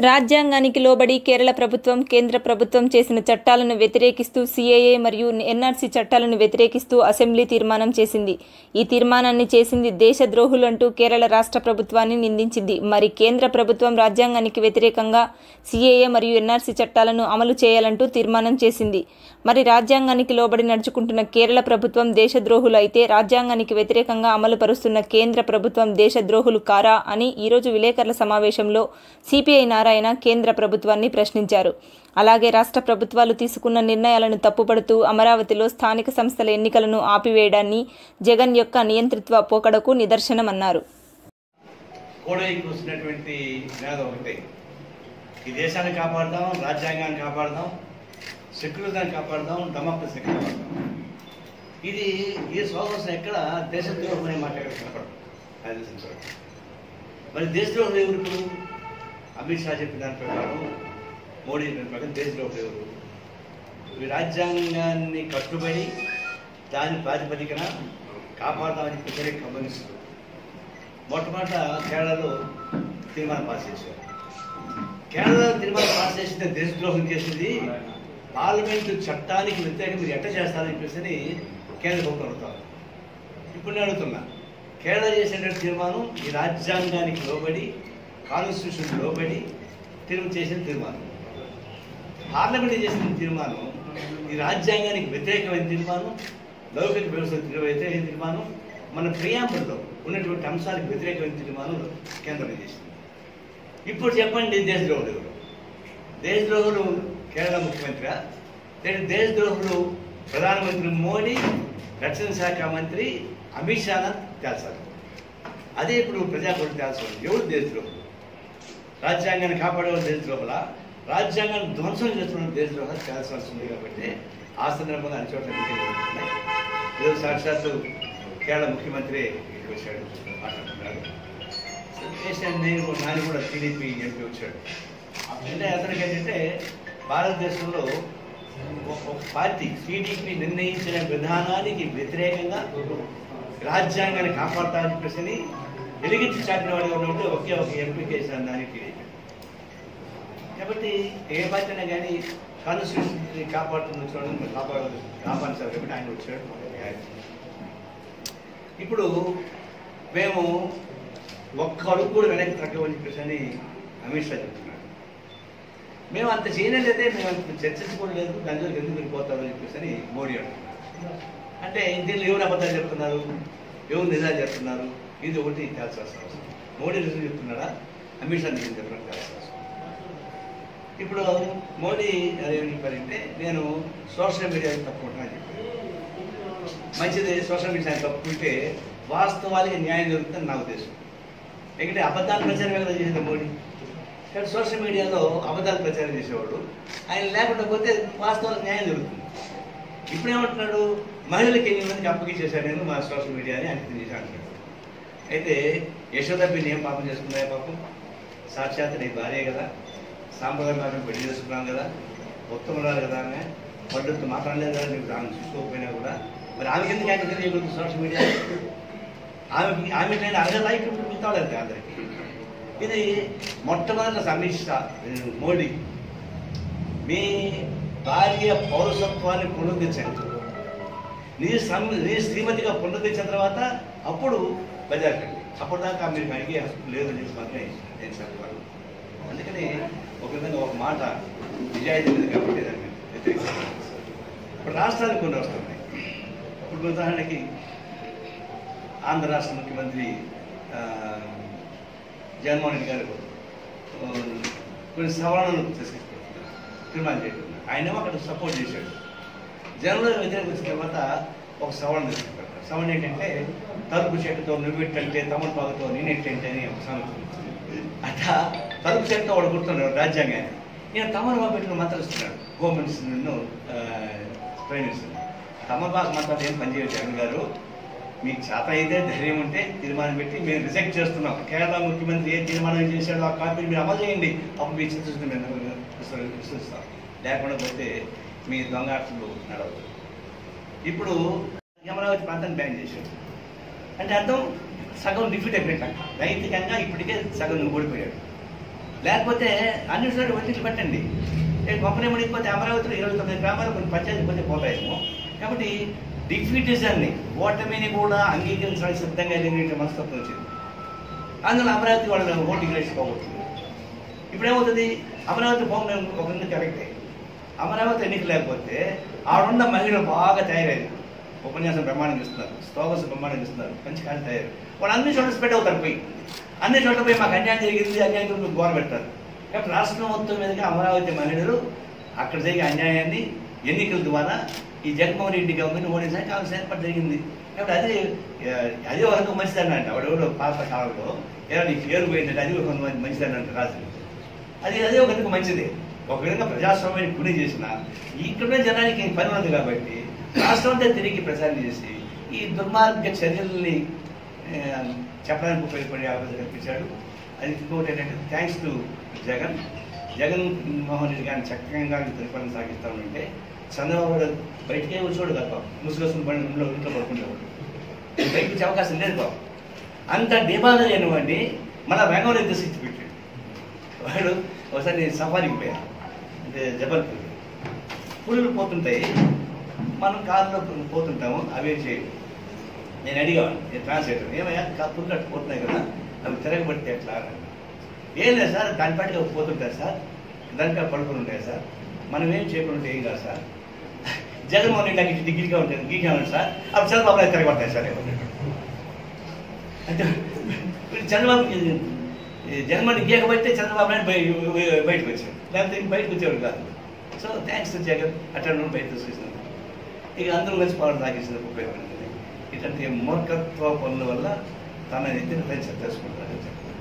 రాజ్యాంగానికి లోబడి కేరళ ప్రభుత్వం కేంద్ర ప్రభుత్వం చేసిన చట్టాలను వ్యతిరేకిస్తూ సీఏఏ మరియు ఎన్ఆర్సీ చట్టాలను వ్యతిరేకిస్తూ అసెంబ్లీ తీర్మానం చేసింది ఈ తీర్మానాన్ని చేసింది దేశద్రోహులంటూ కేరళ రాష్ట్ర ప్రభుత్వాన్ని నిందించింది మరి కేంద్ర ప్రభుత్వం రాజ్యాంగానికి వ్యతిరేకంగా సీఏఏ మరియు ఎన్ఆర్సీ చట్టాలను అమలు చేయాలంటూ తీర్మానం చేసింది మరి రాజ్యాంగానికి లోబడి నడుచుకుంటున్న కేరళ ప్రభుత్వం దేశద్రోహులు అయితే రాజ్యాంగానికి వ్యతిరేకంగా అమలు పరుస్తున్న కేంద్ర ప్రభుత్వం దేశద్రోహులు కారా అని ఈరోజు విలేకరుల సమావేశంలో సిపిఐ నారాయణ కేంద్ర ప్రభుత్వాన్ని ప్రశ్నించారు అలాగే రాష్ట్ర ప్రభుత్వాలు తీసుకున్న నిర్ణయాలను తప్పుపడుతూ అమరావతిలో స్థానిక సంస్థల ఎన్నికలను ఆపివేయడాన్ని జగన్ యొక్క నియంతృత్వ పోకడకు నిదర్శనమన్నారు కోడై కూర్చున్నటువంటి నినాదం ఒకటే ఈ దేశాన్ని కాపాడదాం రాజ్యాంగాన్ని కాపాడదాం సెక్యులర్దాన్ని కాపాడదాం డెమోక్రసీ కాపాడదాం ఇది ఈ సోదరం ఎక్కడ దేశద్రోహం అనే మాట ఎక్కడ కనపడదు అది తెలిసిన చోట. మరి దేశద్రోహులు ఎవరు ఇప్పుడు అమిత్ షా చెప్పిన దాని ప్రకారం మోడీ చెప్పిన ప్రకారం దేశద్రోహులు ఎవరు ఈ రాజ్యాంగాన్ని కట్టుబడి దాని ప్రాతిపదికన కాపాడదామని ప్రజలే కమ్యూనిస్టులు మొట్టమొదట కేరళలో తీర్మానం పాస్ చేశారు కేరళలో తీర్మానం పాస్ చేసింది దేశద్రోహం చేసింది పార్లమెంటు చట్టానికి వ్యతిరేకంగా మీరు ఎట్ట చేస్తారని చెప్పేసి కేంద్ర ప్రభుత్వం అడుగుతారు ఇప్పుడు నేను అడుగుతున్నా కేరళ చేసిన తీర్మానం ఈ రాజ్యాంగానికి లోబడి కాన్స్టిట్యూషన్ లోబడి తీర్మ చేసిన తీర్మానం పార్లమెంట్ చేసిన తీర్మానం ఈ రాజ్యాంగానికి వ్యతిరేకమైన తీర్మానం లౌకిక వ్యవస్థ వ్యతిరేకమైన తీర్మానం మన ప్రియాంబుల్లో ఉన్నటువంటి అంశాలకు వ్యతిరేకమైన తీర్మానం కేంద్రం చేసింది ఇప్పుడు చెప్పండి దేశద్రోహులు ఎవరు దేశద్రోహులు కేరళ ముఖ్యమంత్రి లేదా దేశద్రోహులు ప్రధానమంత్రి మోడీ రక్షణ శాఖ మంత్రి అమిత్ షాన తేల్చాలి అదే ఇప్పుడు ప్రజాకోటి తేల్చాలి ఎవరు దేశద్రోహులు రాజ్యాంగాన్ని కాపాడేవాళ్ళు దేశద్రోహుల రాజ్యాంగాన్ని ధ్వంసం చేస్తున్న దేశద్రోహాలు తేల్చాల్సి ఉంది కాబట్టి ఆ సందర్భంగా అన్ని చోట్ల మీటింగ్లు జరుగుతున్నాయి ఈరోజు సాక్షాత్తు కేరళ ముఖ్యమంత్రి ఇక్కడికి వచ్చాడు మాట్లాడుతున్నాడు చేసిన నేను నాని కూడా టీడీపీ ఎంపీ వచ్చాడు అంటే అతనికి ఏంటంటే భారతదేశంలో ఒక- ఒక పార్టీ టీడీపీ నిర్ణయించిన విధానానికి వ్యతిరేకంగా రాజ్యాంగాన్ని కాపాడతామని చెప్పేసి వెలిగించి చాటిన వాడు ఎవరు ఉంటే ఒకే ఒక ఎంపీ కేసాను నాని టీడీపీ కాబట్టి ఏ పార్టీ అయినా కానీ కాన్స్టిట్యూషన్ కాపాడుతున్న చూడండి కాపాడు కాపాడుతారు కాబట్టి ఆయన వచ్చాడు ఇప్పుడు మేము ఒక్క అడుగు కూడా వెనక్కి తగ్గవని చెప్పేసి అని అమిత్ షా చెప్తున్నాడు మేము అంత చేయనట్లయితే మేము అంత చర్చించుకోలేదు దాని దగ్గర ఎందుకు వెళ్ళిపోతారు అని చెప్పేసి అని మోడీ అంటున్నారు అంటే దీనిలో ఎవరు అబద్ధాలు చెప్తున్నారు ఎవరు నిజాలు చెప్తున్నారు ఇది ఒకటి తేల్చాల్సిన అవసరం మోడీ నిజం చెప్తున్నాడా అమిత్ షా నిజం చెప్పడం తేల్చాల్సిన అవసరం ఇప్పుడు మోడీ ఏం చెప్పారంటే నేను సోషల్ మీడియా తప్పుకుంటున్నా అని చెప్పారు మంచిది సోషల్ మీడియా తప్పుకుంటే వాస్తవానికి న్యాయం జరుగుతుందని నా ఉద్దేశం ఎందుకంటే అబద్ధాలు ప్రచారం ఎలా చేసింది మోడీ కానీ సోషల్ మీడియాలో అబద్ధాలు ప్రచారం చేసేవాడు ఆయన లేకుండా పోతే వాస్తవాలకు న్యాయం జరుగుతుంది ఇప్పుడు ఏమంటున్నాడు మహిళలకి ఎన్ని మందికి అప్పగించేశాను నేను మా సోషల్ మీడియా అని అంకితం చేశాను అంటున్నాడు అయితే యశోద బిడ్డ ఏం పాపం చేసుకుందా పాపం సాక్షాత్ నీ భార్య కదా సాంప్రదాయ పాపం పెళ్లి చేసుకున్నాను కదా ఉత్తమరాలు కదా ఆమె పడ్డతో మాట్లాడలేదు కదా నీకు ఆమె చూసుకోకపోయినా కూడా మరి ఆమె కింద క్యాన్సిల్ చేయకూడదు సోషల్ మీడియా ఆమె ఆమె నేను అర్హత ఇప్పుడు మిగతాడు అందరికి ఇది మొట్టమొదటి సమీక్ష మోడీ మీ భార్య పౌరసత్వాన్ని పునరుద్ధరించండి నీ సమ్ నీ శ్రీమతిగా పునరుద్ధరించిన తర్వాత అప్పుడు బజార్కండి అప్పటిదాకా మీరు అడిగే హక్కు లేదని చెప్పి మాత్రమే నేను చెప్పాను అందుకని ఒక విధంగా ఒక మాట నిజాయితీ లేదు కాబట్టి దాన్ని వ్యతిరేకిస్తాను. ఇప్పుడు రాష్ట్రానికి కొన్ని వస్తున్నాయి ఇప్పుడు ఉదాహరణకి ఆంధ్ర రాష్ట్ర ముఖ్యమంత్రి ఆ, జగన్మోహన్ రెడ్డి గారు ఆ, కొన్ని సవరణలు తీసుకొచ్చుకుంటున్నారు తీర్మానం చేయడం ఆయనేమో అక్కడ సపోర్ట్ చేశాడు జనంలో వ్యతిరేక వచ్చిన తర్వాత ఒక సవరణ తీసుకుంటారు సవరణ ఏంటంటే తలుపు చెట్టుతో నువ్వెట్టంటే తమలపాకుతో నేనెట్టంటే అని ఒక సామెత ఉంది. అట్లా తలుపు చెట్టుతో వాడు గుర్తున్నాడు రాజ్యాంగాన్ని ఈయన తమలపాకు పెట్టిన మంత్రిస్తున్నాడు హోమ్ మినిస్టర్ను ప్రైమ్ మినిస్టర్ తమలపాకు మంత్రాలు ఏం పనిచేయదు జగన్ గారు మీకు చేత అయితే ధైర్యం ఉంటే తీర్మానం పెట్టి మేము రిజెక్ట్ చేస్తున్నాం కేరళ ముఖ్యమంత్రి ఏ తీర్మానం చేశాడో ఆ కాపీని మీరు అమలు చేయండి అప్పుడు మీ చిత్తశుద్ధి మేము విశ్వ- విశ్వసిస్తాం లేకుండా పోతే మీ దొంగ ఆటలు నడవదు ఇప్పుడు అమరావతి ప్రాంతాన్ని బ్యాన్ చేశాడు అంటే అర్థం సగం డిఫీట్ అయిపోయింది నైతికంగా ఇప్పటికే సగం ఓడిపోయాడు లేకపోతే అన్ని చోట్ల ఒత్తిడి పెట్టండి ఏ గొప్పనే మునిగిపోతే అమరావతిలో ఇరవై తొమ్మిది గ్రామాలు కొన్ని పంచాయతీ పోతే పోతాయేమో కాబట్టి డిఫీటిజాన్ని ఓటమిని కూడా అంగీకరించడానికి సిద్ధంగా లేని మనస్తత్వం వచ్చింది అందులో అమరావతి వాళ్ళు ఓటింగ్ రేట్స్ పోగొట్టింది ఇప్పుడు ఏమవుతుంది అమరావతి భూమి ఒక కరెక్టే అమరావతి ఎన్నిక లేకపోతే ఆడున్న మహిళలు బాగా తయారయ్యారు ఉపన్యాసం ప్రమాణం ఇస్తున్నారు స్తోగస్ ప్రమాణం ఇస్తున్నారు మంచి కాదు తయారు వాళ్ళు అన్ని చోట్ల స్ప్రెడ్ అవుతారు పోయి అన్ని చోట్ల పోయి మాకు అన్యాయం జరిగింది అన్యాయం జరిగింది గోర పెడతారు కాబట్టి రాష్ట్రం మొత్తం మీదుగా అమరావతి మహిళలు అక్కడ జరిగే అన్యాయాన్ని ఎన్నికల ద్వారా ఈ జగన్మోహన్ రెడ్డి గవర్నమెంట్ ఓడించడానికి కావాల్సిన ఏర్పాటు జరిగింది కాబట్టి అది ఆ, అది ఒక రకం మంచిదని అంట వాడు పాత కాలంలో ఏదో నీ పేరు పోయిందంటే అది ఒక మంచిదని అంట రాజు అది అదే ఒక విధంగా మంచిదే ఒక విధంగా ప్రజాస్వామ్యాన్ని పుణ్యం చేసిన ఇక్కడ జనానికి పని ఉంది కాబట్టి రాష్ట్రం అంతా తిరిగి ప్రచారం చేసి ఈ దుర్మార్గ చర్యల్ని ఆ, చెప్పడానికి ఉపయోగపడే అవకాశం కల్పించాడు అది ఇంకోటి ఏంటంటే థ్యాంక్స్ టు జగన్ జగన్ మోహన్ రెడ్డి గారిని చక్కగా పరిపాలన సాగిస్తా ఉంటే చంద్రబాబు నాయుడు బయటకే వచ్చాడు కదా ముసుగొస్తున్న పని ఇంట్లో ఇంట్లో పడుకుంటేవాడు బయటకు వచ్చే అవకాశం లేదు బాబు అంత డిమాండ్ లేనివ్వండి మన రంగంలో తీసుకొచ్చి పెట్టాడు వాడు ఒకసారి నేను సఫారీకి పోయా అంటే జబల్పూర్ పులులు పోతుంటాయి మనం కారులో పోతుంటాము అవేం చేయవు నేను అడిగాను నేను ట్రాన్స్లేటర్ ఏమయ్యా కా- పుల్లు అట్టు పోతున్నాయి కదా అవి తిరగబడితే ఎట్లా అని అన్నాడు. ఏం లేదు సార్ దాని పాటిగా పోతుంటాయి సార్ దానిపై పడుకుని ఉంటాయి సార్ మనం ఏం చేయకుండా ఉంటే ఏం కాదు సార్ జగన్మోహన్ రెడ్డి నాకు డిగ్రీగా ఉంటుంది గీకామని సార్ అప్పుడు చంద్రబాబు నాయుడు తిరగబడతాయి సార్ ఏమన్నాడు. అంటే ఇప్పుడు చంద్రబాబు జగన్మోహన్ గీయకపోతే చంద్రబాబు నాయుడు బయ- బయటకు వచ్చాడు లేకపోతే ఇంక బయటకు వచ్చేవాడు కాదు సో థ్యాంక్స్ టు జగన్ అట్లా నుండి బయట తీసుకొచ్చినాం ఇక అందరూ కలిసి పాలన సాగించినందుకు ఉపయోగపడుతుంది ఇట్లాంటి మూర్ఖత్వ పనుల వల్ల తన ఎత్తిన తెలుసుకుంటారు